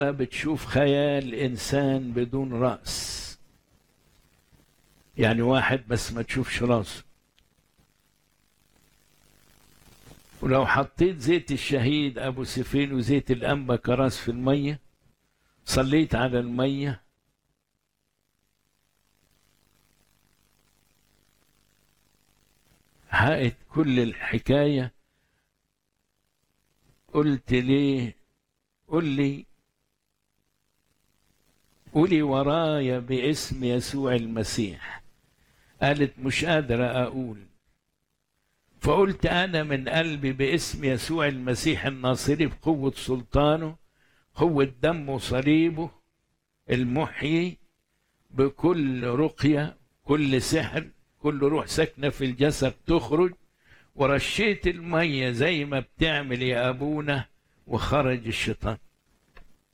بتشوف خيال إنسان بدون رأس يعني واحد بس ما تشوفش راسه ولو حطيت زيت الشهيد أبو سفين وزيت الأنبا كراس في المية صليت على المية حقت كل الحكاية قلت ليه قل لي قولي ورايا باسم يسوع المسيح قالت مش قادرة أقول فقلت أنا من قلبي باسم يسوع المسيح الناصري بقوة سلطانه قوة دمه صليبه المحيي بكل رقية كل سحر كل روح ساكنة في الجسد تخرج ورشيت المية زي ما بتعمل يا أبونا وخرج الشيطان